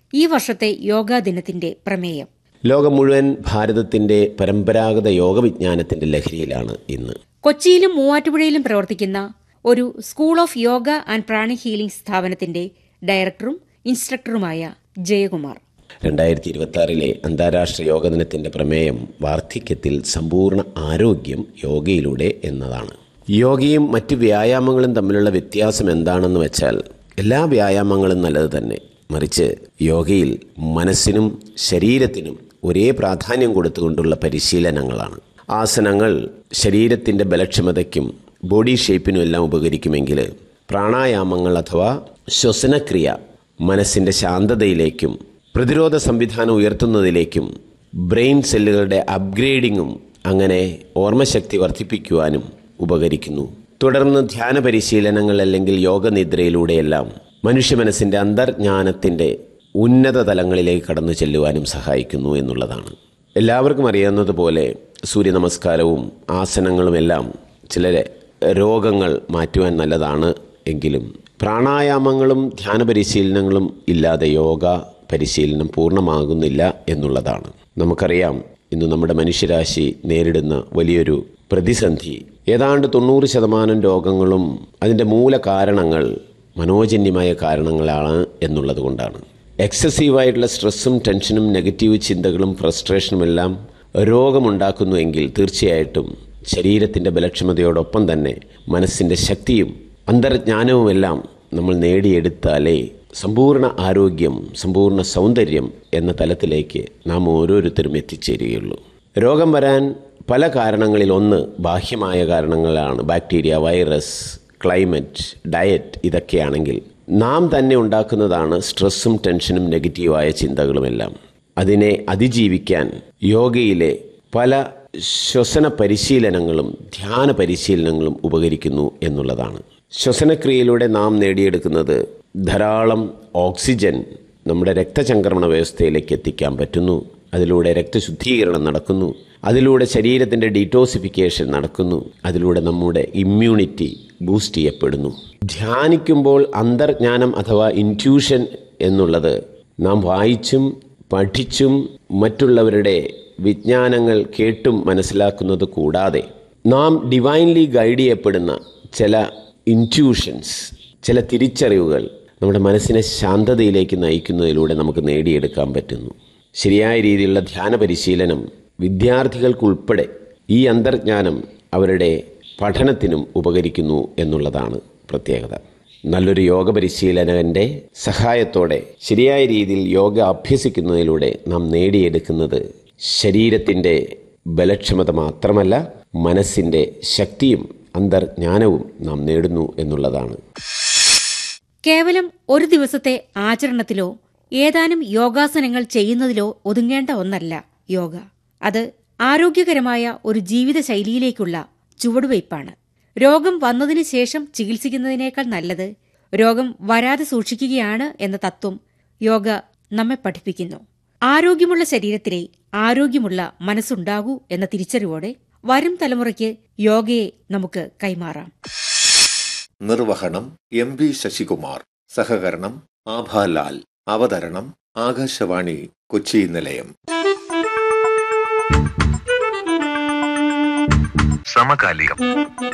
ഈ വർഷത്തെ യോഗാ ദിനത്തിന്റെ പ്രമേയം ലോകം മുഴുവൻ ഭാരതത്തിന്റെ പരമ്പരാഗത യോഗവിജ്ഞാനത്തിന്റെ ലഹരിയിലാണ് ഇന്ന് കൊച്ചിയിലും മൂവാറ്റുപുഴയിലും പ്രവർത്തിക്കുന്ന ഒരു school of yoga and pranic healing സ്ഥാപനത്തിന്റെ ഡയറക്ടറും ഇൻസ്ട്രക്ടറുമായ ജയകുമാർ രണ്ടായിരത്തി ഇരുപത്തി ആറിലെ അന്താരാഷ്ട്ര യോഗ ദിനത്തിന്റെ പ്രമേയം വാർദ്ധക്യത്തിൽ സമ്പൂർണ്ണ ആരോഗ്യം യോഗയിലൂടെ എന്നതാണ് യോഗയും മറ്റ് വ്യായാമങ്ങളും തമ്മിലുള്ള വ്യത്യാസം എന്താണെന്ന് വെച്ചാൽ എല്ലാ വ്യായാമങ്ങളും നല്ലത് തന്നെ മറിച്ച് യോഗയിൽ മനസ്സിനും ശരീരത്തിനും ഒരേ പ്രാധാന്യം കൊടുത്തുകൊണ്ടുള്ള പരിശീലനങ്ങളാണ് ആസനങ്ങൾ ശരീരത്തിന്റെ ബലക്ഷമതയ്ക്കും ബോഡി ഷേപ്പിനും എല്ലാം ഉപകരിക്കുമെങ്കിൽ പ്രാണായാമങ്ങൾ അഥവാ ശ്വസനക്രിയ മനസ്സിന്റെ ശാന്തതയിലേക്കും പ്രതിരോധ സംവിധാനം ഉയർത്തുന്നതിലേക്കും ബ്രെയിൻ സെല്ലുകളുടെ അപ്ഗ്രേഡിങ്ങും അങ്ങനെ ഓർമ്മശക്തി വർദ്ധിപ്പിക്കുവാനും ഉപകരിക്കുന്നു തുടർന്ന് ധ്യാന പരിശീലനങ്ങൾ അല്ലെങ്കിൽ യോഗനിദ്രയിലൂടെയെല്ലാം മനുഷ്യ മനസ്സിന്റെ അന്തർജ്ഞാനത്തിന്റെ ഉന്നത തലങ്ങളിലേക്ക് കടന്നു ചെല്ലുവാനും സഹായിക്കുന്നു എന്നുള്ളതാണ് എല്ലാവർക്കും അറിയാവുന്നതുപോലെ സൂര്യ നമസ്കാരവും ആസനങ്ങളുമെല്ലാം ചില രോഗങ്ങൾ മാറ്റുവാൻ നല്ലതാണ് എങ്കിലും പ്രാണായാമങ്ങളും ധ്യാന പരിശീലനങ്ങളും ഇല്ലാതെ യോഗ പരിശീലനം പൂർണ്ണമാകുന്നില്ല എന്നുള്ളതാണ് നമുക്കറിയാം ഇന്ന് നമ്മുടെ മനുഷ്യരാശി നേരിടുന്ന വലിയൊരു പ്രതിസന്ധി ഏതാണ്ട് തൊണ്ണൂറ് ശതമാനം രോഗങ്ങളും അതിൻ്റെ മൂല കാരണങ്ങൾ മനോജന്യമായ കാരണങ്ങളാണ് എന്നുള്ളത് കൊണ്ടാണ് എക്സസീവായിട്ടുള്ള സ്ട്രെസ്സും ടെൻഷനും നെഗറ്റീവ് ചിന്തകളും ഫ്രസ്ട്രേഷനും എല്ലാം രോഗമുണ്ടാക്കുന്നുവെങ്കിൽ തീർച്ചയായിട്ടും ശരീരത്തിൻ്റെ ബലക്ഷമതയോടൊപ്പം തന്നെ മനസ്സിൻ്റെ ശക്തിയും അന്തർജ്ഞാനവുമെല്ലാം നമ്മൾ നേടിയെടുത്താലേ സമ്പൂർണ്ണ ആരോഗ്യം സമ്പൂർണ്ണ സൗന്ദര്യം എന്ന തലത്തിലേക്ക് നാം ഓരോരുത്തരും എത്തിച്ചേരുകയുള്ളൂ രോഗം വരാൻ പല കാരണങ്ങളിൽ ഒന്ന് ബാഹ്യമായ കാരണങ്ങളാണ് ബാക്ടീരിയ വൈറസ് ക്ലൈമറ്റ് ഡയറ്റ് ഇതൊക്കെയാണെങ്കിൽ നാം തന്നെ ഉണ്ടാക്കുന്നതാണ് സ്ട്രെസ്സും ടെൻഷനും നെഗറ്റീവായ ചിന്തകളുമെല്ലാം അതിനെ അതിജീവിക്കാൻ യോഗയിലെ പല ശ്വസന പരിശീലനങ്ങളും ധ്യാന പരിശീലനങ്ങളും ഉപകരിക്കുന്നു എന്നുള്ളതാണ് ശ്വസനക്രിയയിലൂടെ നാം നേടിയെടുക്കുന്നത് ധാരാളം ഓക്സിജൻ നമ്മുടെ രക്തചംക്രമണ വ്യവസ്ഥയിലേക്ക് എത്തിക്കാൻ പറ്റുന്നു അതിലൂടെ രക്തശുദ്ധീകരണം നടക്കുന്നു അതിലൂടെ ശരീരത്തിൻ്റെ ഡീറ്റോസിഫിക്കേഷൻ നടക്കുന്നു അതിലൂടെ നമ്മുടെ ഇമ്മ്യൂണിറ്റി ബൂസ്റ്റ് ചെയ്യപ്പെടുന്നു ധ്യാനിക്കുമ്പോൾ അന്തർജ്ഞാനം അഥവാ ഇൻറ്റ്യൂഷൻ എന്നുള്ളത് നാം വായിച്ചും പഠിച്ചും മറ്റുള്ളവരുടെ വിജ്ഞാനങ്ങൾ കേട്ടും മനസ്സിലാക്കുന്നത് കൂടാതെ നാം ഡിവൈൻലി ഗൈഡ് ചെയ്യപ്പെടുന്ന ചില ഇൻറ്റ്യൂഷൻസ് ചില തിരിച്ചറിവുകൾ നമ്മുടെ മനസ്സിനെ ശാന്തതയിലേക്ക് നയിക്കുന്നതിലൂടെ നമുക്ക് നേടിയെടുക്കാൻ പറ്റുന്നു ശരിയായ രീതിയിലുള്ള ധ്യാന പരിശീലനം വിദ്യാർത്ഥികൾക്കുൾപ്പെടെ ഈ അന്തർജ്ഞാനം അവരുടെ പഠനത്തിനും ഉപകരിക്കുന്നു എന്നുള്ളതാണ് പ്രത്യേകത നല്ലൊരു യോഗ പരിശീലകന്റെ സഹായത്തോടെ ശരിയായ രീതിയിൽ യോഗ അഭ്യസിക്കുന്നതിലൂടെ നാം നേടിയെടുക്കുന്നത് ശരീരത്തിൻ്റെ ബലക്ഷമത മാത്രമല്ല മനസ്സിൻ്റെ ശക്തിയും അന്തർജ്ഞാനവും നാം നേടുന്നു എന്നുള്ളതാണ് കേവലം ഒരു ദിവസത്തെ ആചരണത്തിലോ ഏതാനും യോഗാസനങ്ങൾ ചെയ്യുന്നതിലോ ഒതുങ്ങേണ്ട ഒന്നല്ല യോഗ അത് ആരോഗ്യകരമായ ഒരു ജീവിതശൈലിയിലേക്കുള്ള ചുവടുവയ്പ്പാണ് രോഗം വന്നതിന് ശേഷം ചികിത്സിക്കുന്നതിനേക്കാൾ നല്ലത് രോഗം വരാതെ സൂക്ഷിക്കുകയാണ് എന്ന തത്വം യോഗ നമ്മെ പഠിപ്പിക്കുന്നു ആരോഗ്യമുള്ള ശരീരത്തിലെ ആരോഗ്യമുള്ള മനസ്സുണ്ടാകൂ എന്ന തിരിച്ചറിവോടെ വരും തലമുറയ്ക്ക് യോഗയെ നമുക്ക് കൈമാറാം നിർവഹണം എം വി ശശികുമാർ സഹകരണം ആഭാലാൽ അവതരണം ആകാശവാണി കൊച്ചി നിലയം സമകാലികം